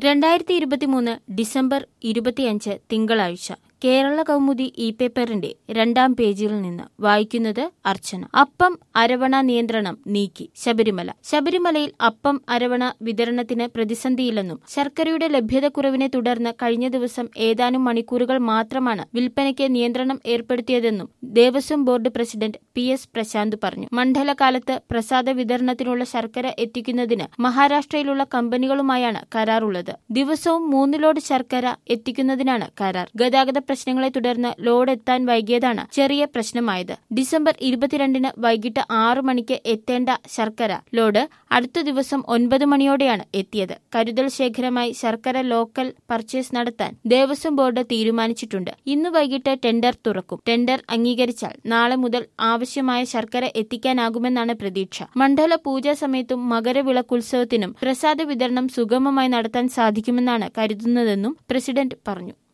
രണ്ടായിരത്തി ഇരുപത്തിമൂന്ന് ഡിസംബർ ഇരുപത്തിയഞ്ച് തിങ്കളാഴ്ച കേരള കൗമുദി ഇ പേപ്പറിന്റെ രണ്ടാം പേജിൽ നിന്ന് വായിക്കുന്നത് അർച്ചന അപ്പം അരവണ നിയന്ത്രണം നീക്കി ശബരിമല ശബരിമലയിൽ അപ്പം അരവണ വിതരണത്തിന് പ്രതിസന്ധിയില്ലെന്നും ശർക്കരയുടെ ലഭ്യതക്കുറവിനെ തുടർന്ന് കഴിഞ്ഞ ദിവസം ഏതാനും മണിക്കൂറുകൾ മാത്രമാണ് വിൽപ്പനയ്ക്ക് നിയന്ത്രണം ഏർപ്പെടുത്തിയതെന്നും Devaswom board president P S Prashanth പറഞ്ഞു മണ്ഡലകാലത്ത് പ്രസാദ വിതരണത്തിനുള്ള ശർക്കര എത്തിക്കുന്നതിന് മഹാരാഷ്ട്രയിലുള്ള കമ്പനികളുമായാണ് കരാറുള്ളത് ദിവസവും മൂന്ന് ലോഡ് ശർക്കര എത്തിക്കുന്നതിനാണ് കരാർ ഗതാഗത പ്രശ്നങ്ങളെ തുടർന്ന് ലോഡ് എത്താൻ വൈകിയതാണ് ചെറിയ പ്രശ്നമായത് ഡിസംബർ ഇരുപത്തിരണ്ടിന് വൈകിട്ട് ആറു മണിക്ക് എത്തേണ്ട ശർക്കര ലോഡ് അടുത്ത ദിവസം ഒൻപത് മണിയോടെയാണ് എത്തിയത് കരുതൽ ശേഖരമായി ശർക്കര ലോക്കൽ പർച്ചേസ് നടത്താൻ ദേവസ്വം ബോർഡ് തീരുമാനിച്ചിട്ടുണ്ട് ഇന്ന് വൈകിട്ട് ടെൻഡർ തുറക്കും ടെൻഡർ അംഗീകരിച്ചാൽ നാളെ മുതൽ ആവശ്യമായ ശർക്കര എത്തിക്കാനാകുമെന്നാണ് പ്രതീക്ഷ മണ്ഡല പൂജാ സമയത്തും മകരവിളക്കുത്സവത്തിനും പ്രസാദ വിതരണം സുഗമമായി നടത്താൻ സാധിക്കുമെന്നാണ് കരുതുന്നതെന്നും പ്രസിഡന്റ് പറഞ്ഞു